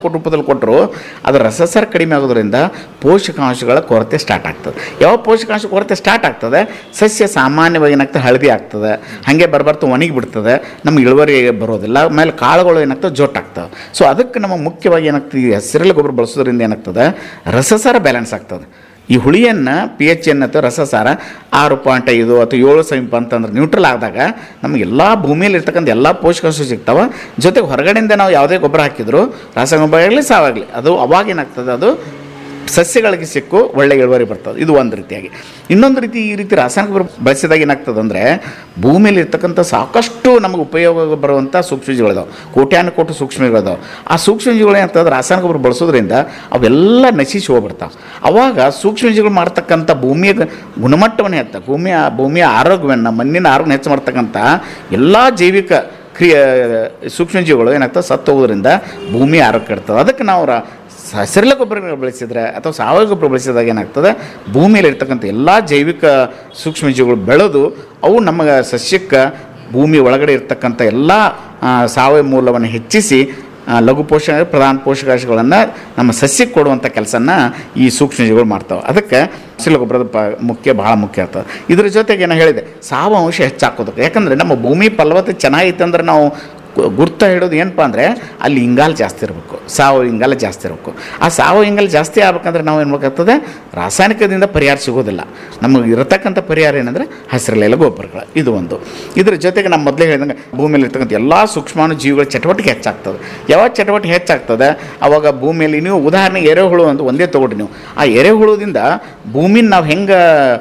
ರೂಪದಲ್ಲಿ ಕೊಟ್ಟರು ಅದು ರಸಸಾರ ಕಡಿಮೆ ಆಗೋದ್ರಿಂದ ಪೋಷಕಾಂಶಗಳ ಕೊರತೆ ಸ್ಟಾರ್ಟ್ ಆಗ್ತದೆ ಯಾವ ಪೋಷಕಾಂಶ ಕೊರತೆ ಸ್ಟಾರ್ಟ್ ಆಗ್ತದೆ ಸಸ್ಯ ಸಾಮಾನ್ಯವಾಗಿ ಏನಾಗ್ತದೆ ಹಳದಿ ಆಗ್ತದೆ ಹಾಗೆ ಬರ್ಬರ್ತು ಒಣಗಿ ಬಿಡ್ತದೆ ನಮ್ಗೆ ಇಳುವರಿ ಬರೋದಿಲ್ಲ ಆಮೇಲೆ ಕಾಳುಗಳು ಏನಾಗ್ತದೆ ಜೊಟ್ಟಾಗ್ತವೆ ಸೊ ಅದಕ್ಕೆ ನಮಗೆ ಮುಖ್ಯವಾಗಿ ಏನಾಗ್ತದೆ ಈ ಹಸಿರೆಲೆ ಗೊಬ್ಬರ ಬಳಸೋದ್ರಿಂದ ಏನಾಗ್ತದೆ ರಸಸಾರ ಬ್ಯಾಲೆನ್ಸ್ ಆಗ್ತದೆ ಈ ಹುಳಿಯನ್ನು ಪಿ ಎಚ್ ಎನ್ ಅಥವಾ ರಸಸಾರ ಆರು ಪಾಯಿಂಟ್ ಐದು ಅಥವಾ ಏಳು ಸಮೀಪ ಅಂತಂದ್ರೆ ನ್ಯೂಟ್ರಲ್ ಆದಾಗ ನಮಗೆ ಎಲ್ಲ ಭೂಮಿಯಲ್ಲಿ ಇರ್ತಕ್ಕಂಥ ಎಲ್ಲ ಪೋಷಕಾಂಶ ಸಿಗ್ತಾವೆ ಜೊತೆಗೆ ಹೊರಗಡೆಯಿಂದ ನಾವು ಯಾವುದೇ ಗೊಬ್ಬರ ಹಾಕಿದ್ರು ರಾಸಾಯನಿಕ ಆಗಲಿ ಸಾವಾಗಲಿ ಅದು ಅವಾಗ ಏನಾಗ್ತದೆ ಅದು ಸಸ್ಯಗಳಿಗೆ ಸಿಕ್ಕು ಒಳ್ಳೆ ಇಳುವರಿ ಬರ್ತದೆ ಇದು ಒಂದು ರೀತಿಯಾಗಿ ಇನ್ನೊಂದು ರೀತಿ ಈ ರೀತಿ ರಾಸಾಯನಿಕ ಗೊಬ್ಬರ ಬಳಸಿದಾಗ ಏನಾಗ್ತದೆ ಅಂದರೆ ಭೂಮಿಯಲ್ಲಿ ಇರ್ತಕ್ಕಂಥ ಸಾಕಷ್ಟು ನಮಗೆ ಉಪಯೋಗ ಬರುವಂಥ ಸೂಕ್ಷ್ಮಜೀವಿಗಳಿದಾವೆ ಕೋಟ್ಯಾನು ಕೋಟಿ ಸೂಕ್ಷ್ಮಜೀವಿಗಳಿದಾವೆ ಆ ಸೂಕ್ಷ್ಮಜೀವಿಗಳು ಏನಾಗ್ತದೆ ರಾಸಾಯನಿಕ ಗೊಬ್ಬರ ಬಳಸೋದ್ರಿಂದ ಅವೆಲ್ಲ ನಶಿಸಿ ಹೋಗ್ಬಿಡ್ತಾವೆ ಅವಾಗ ಸೂಕ್ಷ್ಮಜೀವಿಗಳು ಮಾಡ್ತಕ್ಕಂಥ ಭೂಮಿಯ ಗುಣಮಟ್ಟವನ್ನು ಹೆಚ್ಚ ಭೂಮಿಯ ಭೂಮಿಯ ಆರೋಗ್ಯವನ್ನು ಮಣ್ಣಿನ ಆರೋಗ್ಯ ಹೆಚ್ಚು ಮಾಡ್ತಕ್ಕಂಥ ಎಲ್ಲ ಜೈವಿಕ ಕ್ರಿಯೆ ಸೂಕ್ಷ್ಮಜೀವಿಗಳು ಏನಾಗ್ತದೆ ಸತ್ತು ಹೋಗೋದ್ರಿಂದ ಭೂಮಿ ಆರೋಗ್ಯ ಕೆಡ್ತದೆ ಅದಕ್ಕೆ ನಾವು ರ ಹಸಿರೆಲೆ ಗೊಬ್ಬರ ಬಳಸಿದ್ರೆ ಅಥವಾ ಸಾವಯವ ಗೊಬ್ಬರ ಬಳಸಿದಾಗ ಏನಾಗ್ತದೆ ಭೂಮಿಯಲ್ಲಿ ಇರ್ತಕ್ಕಂಥ ಎಲ್ಲ ಜೈವಿಕ ಸೂಕ್ಷ್ಮಜೀವಿಗಳು ಬೆಳೆದು ಅವು ನಮ್ಮ ಸಸ್ಯಕ್ಕೆ ಭೂಮಿ ಒಳಗಡೆ ಇರ್ತಕ್ಕಂಥ ಎಲ್ಲ ಆ, ಸಾವಯವ ಮೂಲವನ್ನು ಹೆಚ್ಚಿಸಿ ಆ, ಲಘು ಪೋಷಕ ಪ್ರಧಾನ ಪೋಷಕಾಂಶಗಳನ್ನು ನಮ್ಮ ಸಸ್ಯಕ್ಕೆ ಕೊಡುವಂಥ ಕೆಲಸನ ಈ ಸೂಕ್ಷ್ಮಜೀವಿಗಳು ಮಾಡ್ತಾವೆ ಅದಕ್ಕೆ ಹಸಿರು ಗೊಬ್ಬರದ ಪ ಮುಖ್ಯ ಭಾಳ ಮುಖ್ಯ ಆಗ್ತದೆ ಇದ್ರ ಜೊತೆಗೆ ನಾನು ಹೇಳಿದೆ ಸಾವ ಅಂಶ ಹೆಚ್ಚಾಕೋದಕ್ಕೆ ಯಾಕಂದರೆ ನಮ್ಮ ಭೂಮಿ ಫಲವತ್ತತೆ ಚೆನ್ನಾಗಿತ್ತು ಅಂದ್ರೆ ನಾವು gu- ಗುರ್ತ ಹಿಡೋದು ಏನಪ್ಪ ಅಂದರೆ ಅಲ್ಲಿ ಇಂಗಾಲ ಜಾಸ್ತಿ ಇರಬೇಕು ಸಾವಯವ ಇಂಗಾಲ ಜಾಸ್ತಿ ಇರಬೇಕು ಆ ಸಾವಯವ ಇಂಗಾಲ ಜಾಸ್ತಿ ಆಗ್ಬೇಕಂದ್ರೆ ನಾವು ಏನು ಬೇಕಾಗ್ತದೆ ರಾಸಾಯನಿಕದಿಂದ ಪರಿಹಾರ ಸಿಗೋದಿಲ್ಲ ನಮಗೆ ಇರತಕ್ಕಂಥ ಪರಿಹಾರ ಏನಂದರೆ ಹಸಿರಲೆಲ್ಲ ಗೊಬ್ಬರಗಳು ಇದು ಒಂದು ಇದ್ರ ಜೊತೆಗೆ ನಮ್ಮ ಮೊದಲೇ ಹೇಳಿದಂಗೆ ಭೂಮಿಯಲ್ಲಿ ಇರ್ತಕ್ಕಂಥ ಎಲ್ಲ ಸೂಕ್ಷ್ಮಾಣು ಜೀವಿಗಳ ಚಟುವಟಿಕೆ ಹೆಚ್ಚಾಗ್ತದೆ ಯಾವಾಗ ಚಟುವಟಿಕೆ ಹೆಚ್ಚಾಗ್ತದೆ ಅವಾಗ ಭೂಮಿಯಲ್ಲಿ ನೀವು ಉದಾಹರಣೆಗೆ ಎರೆಹುಳು ಅಂತ ಒಂದೇ ತೊಗೊಳ್ರಿ ನೀವು ಆ ಎರೆಹುಳುದಿಂದ ಭೂಮಿನ ನಾವು ಹೆಂಗೆ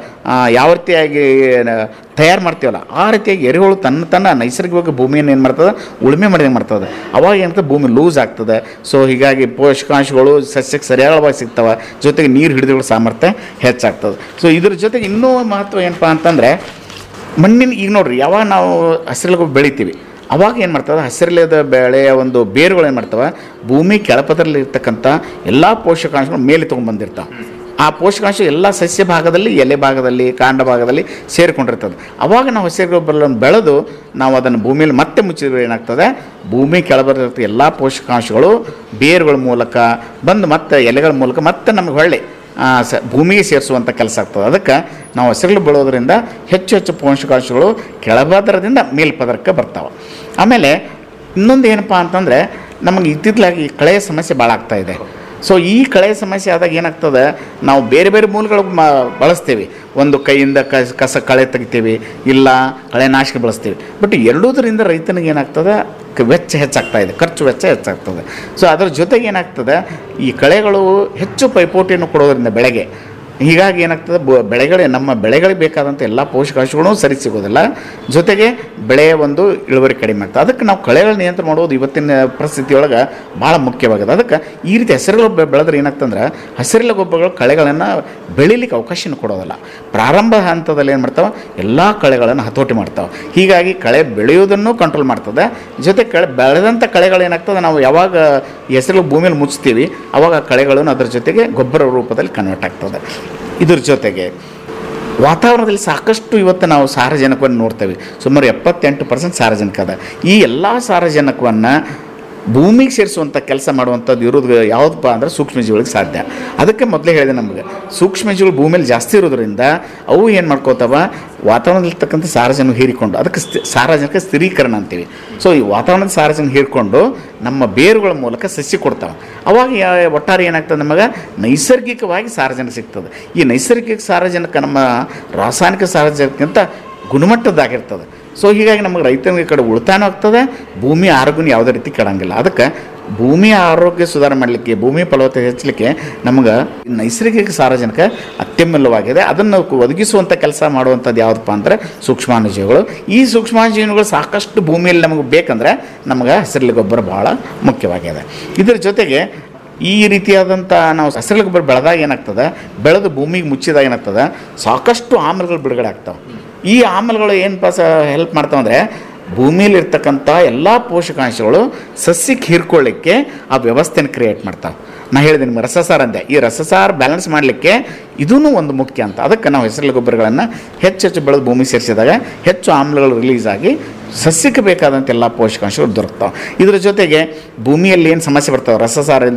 ಯಾವ ರೀತಿಯಾಗಿ ತಯಾರು ಮಾಡ್ತೀವಲ್ಲ ಆ ರೀತಿಯಾಗಿ ಎರೆಹುಳು ತನ್ನ ತನ್ನ ನೈಸರ್ಗಿಕವಾಗಿ ಭೂಮಿಯನ್ನು ಏನು ಮಾಡ್ತದೆ ಉಳುಮೆ ಮಾಡಿದಂಗೆ ಮಾಡ್ತದೆ ಅವಾಗ ಏನಾಗ್ತದೆ ಭೂಮಿ ಲೂಸ್ ಆಗ್ತದೆ ಸೊ ಹೀಗಾಗಿ ಪೋಷಕಾಂಶಗಳು ಸಸ್ಯಕ್ಕೆ ಸರಿಯಾಗಿ ಸಿಗ್ತವೆ ಜೊತೆಗೆ ನೀರು ಹಿಡಿದುಕೊಳ್ಳೋ ಸಾಮರ್ಥ್ಯ ಹೆಚ್ಚಾಗ್ತದೆ ಸೊ ಇದ್ರ ಜೊತೆಗೆ ಇನ್ನೂ ಮಹತ್ವ ಏನಪ್ಪ ಅಂತಂದರೆ ಮಣ್ಣಿನ ಈಗ ನೋಡ್ರಿ ಯಾವಾಗ ನಾವು ಹಸಿರು ಗೊಬ್ಬರ ಬೆಳಿತೀವಿ ಅವಾಗ ಏನು ಮಾಡ್ತದೆ ಹಸಿರಲೇದ ಬೆಳೆಯ ಒಂದು ಬೇರುಗಳು ಏನು ಮಾಡ್ತವೆ ಭೂಮಿ ಕೆಳಪದರಲ್ಲಿ ಇರ್ತಕ್ಕಂಥ ಎಲ್ಲ ಪೋಷಕಾಂಶಗಳು ಮೇಲೆ ತೊಗೊಂಡ್ಬಂದಿರ್ತಾವೆ ಆ ಪೋಷಕಾಂಶ ಎಲ್ಲ ಸಸ್ಯ ಭಾಗದಲ್ಲಿ ಎಲೆ ಭಾಗದಲ್ಲಿ ಕಾಂಡ ಭಾಗದಲ್ಲಿ ಸೇರಿಕೊಂಡಿರ್ತದೆ ಅವಾಗ ನಾವು ಹಸಿರು ಗೊಬ್ಬರವನ್ನು ಬೆಳೆದು ನಾವು ಅದನ್ನು ಭೂಮಿಯಲ್ಲಿ ಮತ್ತೆ ಮುಚ್ಚಿದ್ರೆ ಏನಾಗ್ತದೆ ಭೂಮಿ ಕೆಳಬರಿರ್ತ ಎಲ್ಲ ಪೋಷಕಾಂಶಗಳು ಬೇರುಗಳ ಮೂಲಕ ಬಂದು ಮತ್ತೆ ಎಲೆಗಳ ಮೂಲಕ ಮತ್ತೆ ನಮಗೆ ಹೊಳ್ಳಿ ಆ, ಸ ಭೂಮಿಗೆ ಸೇರಿಸುವಂಥ ಕೆಲಸ ಆಗ್ತದೆ ಅದಕ್ಕೆ ನಾವು ಹಸಿರು ಬೆಳೋದ್ರಿಂದ ಹೆಚ್ಚು ಹೆಚ್ಚು ಪೋಷಕಾಂಶಗಳು ಕೆಳಪದರದಿಂದ ಮೇಲ್ಪದರಕ್ಕೆ ಬರ್ತಾವೆ ಆಮೇಲೆ ಇನ್ನೊಂದು ಏನಪ್ಪ ಅಂತಂದರೆ ನಮಗೆ ಇತ್ತಿತ್ತಲಾಗಿ ಕಳೆಯ ಸಮಸ್ಯೆ ಭಾಳ ಆಗ್ತಾ ಇದೆ ಸೊ ಈ ಕಳೆಯ ಸಮಸ್ಯೆ ಆದಾಗ ಏನಾಗ್ತದೆ ನಾವು ಬೇರೆ ಬೇರೆ ಮೂಲಗಳು ಮ ಬಳಸ್ತೀವಿ ಒಂದು ಕೈಯಿಂದ ಕಸ ಕಸ ಕಳೆ ತೆಗಿತೀವಿ ಇಲ್ಲ ಕಳೆನಾಶಕ ಬಳಸ್ತೀವಿ ಬಟ್ ಎರಡೂದರಿಂದ ರೈತನಿಗೆ ಏನಾಗ್ತದೆ ಕ- ವೆಚ್ಚ ಹೆಚ್ಚಾಗ್ತಾ ಇದೆ ಖರ್ಚು ವೆಚ್ಚ ಹೆಚ್ಚಾಗ್ತದೆ ಸೊ ಅದರ ಜೊತೆಗೆ ಏನಾಗ್ತದೆ ಈ ಕಳೆಗಳು ಹೆಚ್ಚು ಪೈಪೋಟಿಯನ್ನು ಕೊಡೋದ್ರಿಂದ ಬೆಳೆಗೆ ಹೀಗಾಗಿ ಏನಾಗ್ತದೆ ಬ- ಬೆಳೆಗಳೇ ನಮ್ಮ ಬೆಳೆಗಳಿಗೆ ಬೇಕಾದಂಥ ಎಲ್ಲ ಪೋಷಕಾಂಶಗಳು ಸರಿ ಸಿಗೋದಿಲ್ಲ ಜೊತೆಗೆ ಬೆಳೆಯ ಒಂದು ಇಳುವರಿ ಕಡಿಮೆ ಆಗ್ತದೆ ಅದಕ್ಕೆ ನಾವು ಕಳೆಗಳ ನಿಯಂತ್ರಣ ಮಾಡೋದು ಇವತ್ತಿನ ಪರಿಸ್ಥಿತಿಯೊಳಗೆ ಭಾಳ ಮುಖ್ಯವಾಗಿದೆ ಅದಕ್ಕೆ ಈ ರೀತಿ ಹಸಿರು ಗೊಬ್ಬರ ಬೆಳೆದ್ರೆ ಏನಾಗ್ತಂದ್ರೆ ಹಸಿರೆಲೆ ಗೊಬ್ಬರಗಳು ಕಳೆಗಳನ್ನು ಬೆಳಿಲಿಕ್ಕೆ ಅವಕಾಶನ ಕೊಡೋದಿಲ್ಲ ಪ್ರಾರಂಭ ಹಂತದಲ್ಲಿ ಏನು ಮಾಡ್ತಾವೆ ಎಲ್ಲ ಕಳೆಗಳನ್ನು ಹತೋಟಿ ಮಾಡ್ತಾವೆ ಹೀಗಾಗಿ ಕಳೆ ಬೆಳೆಯೋದನ್ನು ಕಂಟ್ರೋಲ್ ಮಾಡ್ತದೆ ಜೊತೆ ಕಳೆ ಬೆಳೆದಂಥ ಕಳೆಗಳು ಏನಾಗ್ತದೆ ನಾವು ಯಾವಾಗ ಈ ಹೆಸರು ಭೂಮಿಯಲ್ಲಿ ಮುಚ್ತೀವಿ ಅವಾಗ ಆ ಕಳೆಗಳನ್ನು ಅದ್ರ ಜೊತೆಗೆ ಗೊಬ್ಬರ ರೂಪದಲ್ಲಿ ಕನ್ವರ್ಟ್ ಆಗ್ತದೆ ಇದ್ರ ಜೊತೆಗೆ ವಾತಾವರಣದಲ್ಲಿ ಸಾಕಷ್ಟು ಇವತ್ತು ನಾವು ಸಾರಜನಕವನ್ನು ನೋಡ್ತೇವೆ ಸುಮಾರು ಎಪ್ಪತ್ತೆಂಟು ಪರ್ಸೆಂಟ್ ಸಾರಜನಕ ಅದ ಈ ಎಲ್ಲ ಸಾರಜನಕವನ್ನು ಭೂಮಿಗೆ ಸೇರಿಸುವಂಥ ಕೆಲಸ ಮಾಡುವಂಥದ್ದು ಇರೋದು ಯಾವುದಪ್ಪ ಅಂದ್ರೆ ಸೂಕ್ಷ್ಮಜೀವಿಗಳಿಗೆ ಸಾಧ್ಯ ಅದಕ್ಕೆ ಮೊದಲೇ ಹೇಳಿದೆ ನಮಗೆ ಸೂಕ್ಷ್ಮಜೀವಿಗಳು ಭೂಮಿಯಲ್ಲಿ ಜಾಸ್ತಿ ಇರೋದ್ರಿಂದ ಅವು ಏನು ಮಾಡ್ಕೋತಾವ ವಾತಾವರಣದಲ್ಲಿರ್ತಕ್ಕಂಥ ಸಾರಜನಕ ಹೀರಿಕೊಂಡು ಅದಕ್ಕೆ ಸ್ಥಿ ಸಾರಜನಕ ಸ್ಥಿರೀಕರಣ ಅಂತೀವಿ ಸೊ ಈ ವಾತಾವರಣದ ಸಾರಜನಕ ಹೀರ್ಕೊಂಡು ನಮ್ಮ ಬೇರುಗಳ ಮೂಲಕ ಸಸ್ಯ ಕೊಡ್ತಾವೆ ಅವಾಗ ಯಾ- ಒಟ್ಟಾರೆ ಏನಾಗ್ತದೆ ನಮಗೆ ನೈಸರ್ಗಿಕವಾಗಿ ಸಾರಜನಕ ಸಿಗ್ತದೆ ಈ ನೈಸರ್ಗಿಕ ಸಾರಜನಕ ನಮ್ಮ ರಾಸಾಯನಿಕ ಸಾರಜನಕಕ್ಕಿಂತ ಗುಣಮಟ್ಟದ್ದಾಗಿರ್ತದೆ ಸೊ ಹೀಗಾಗಿ ನಮಗೆ ರೈತನಿಗೆ ಈ ಕಡೆ ಉಳಿತಾಯ ಆಗ್ತದೆ ಭೂಮಿ ಆರೋಗ್ಯನ ಯಾವುದೇ ರೀತಿ ಕೆಡಂಗಿಲ್ಲ ಅದಕ್ಕೆ ಭೂಮಿಯ ಆರೋಗ್ಯ ಸುಧಾರಣೆ ಮಾಡಲಿಕ್ಕೆ ಭೂಮಿ ಫಲವತ್ತತೆ ಹೆಚ್ಚಲಿಕ್ಕೆ ನಮಗೆ ನೈಸರ್ಗಿಕ ಸಾರಜನಕ ಅತ್ಯಮೂಲ್ಯವಾಗಿದೆ ಅದನ್ನು ಒದಗಿಸುವಂಥ ಕೆಲಸ ಮಾಡುವಂಥದ್ದು ಯಾವುದಪ್ಪ ಅಂದರೆ ಸೂಕ್ಷ್ಮಾಣುಜೀವಿಗಳು ಈ ಸೂಕ್ಷ್ಮಾಣುಜೀವಿಗಳು ಸಾಕಷ್ಟು ಭೂಮಿಯಲ್ಲಿ ನಮಗೆ ಬೇಕಂದ್ರೆ ನಮಗೆ ಹಸಿರಲ್ಲಿ ಗೊಬ್ಬರ ಭಾಳ ಮುಖ್ಯವಾಗಿದೆ ಇದರ ಜೊತೆಗೆ ಈ ರೀತಿಯಾದಂಥ ನಾವು ಹಸಿರು ಗೊಬ್ಬರ ಬೆಳೆದಾಗ ಏನಾಗ್ತದೆ ಬೆಳೆದು ಭೂಮಿಗೆ ಮುಚ್ಚಿದಾಗ ಏನಾಗ್ತದೆ ಸಾಕಷ್ಟು ಆಮ್ಲಗಳು ಬಿಡುಗಡೆ ಆಗ್ತಾವೆ ಈ ಆಮ್ಲಗಳು ಏನು ಪಾಸ ಹೆಲ್ಪ್ ಮಾಡ್ತಾವೆ ಅಂದರೆ ಭೂಮಿಯಲ್ಲಿ ಇರ್ತಕ್ಕಂಥ ಎಲ್ಲ ಪೋಷಕಾಂಶಗಳು ಸಸ್ಯಕ್ಕೆ ಹೀರ್ಕೊಳ್ಳಿಕ್ಕೆ ಆ ವ್ಯವಸ್ಥೆನ ಕ್ರಿಯೇಟ್ ಮಾಡ್ತಾವೆ ನಾ ಹೇಳಿದೆ ನಿಮ್ಗೆ ರಸಸಾರ ಅಂದೆ ಈ ರಸಸಾರ ಬ್ಯಾಲೆನ್ಸ್ ಮಾಡಲಿಕ್ಕೆ ಇದೂ ಒಂದು ಮುಖ್ಯ ಅಂತ ಅದಕ್ಕೆ ನಾವು ಹೆಸರು ಗೊಬ್ಬರಗಳನ್ನು ಹೆಚ್ಚು ಹೆಚ್ಚು ಬೆಳೆದು ಭೂಮಿ ಸೇರಿಸಿದಾಗ ಹೆಚ್ಚು ಆಮ್ಲಗಳು ರಿಲೀಸ್ ಆಗಿ ಸಸ್ಯಕ್ಕೆ ಬೇಕಾದಂಥ ಎಲ್ಲ ಪೋಷಕಾಂಶಗಳು ದೊರಕ್ತಾವೆ ಇದ್ರ ಜೊತೆಗೆ ಭೂಮಿಯಲ್ಲಿ ಏನು ಸಮಸ್ಯೆ ಬರ್ತಾವೆ ರಸಸಾರದಿಂದ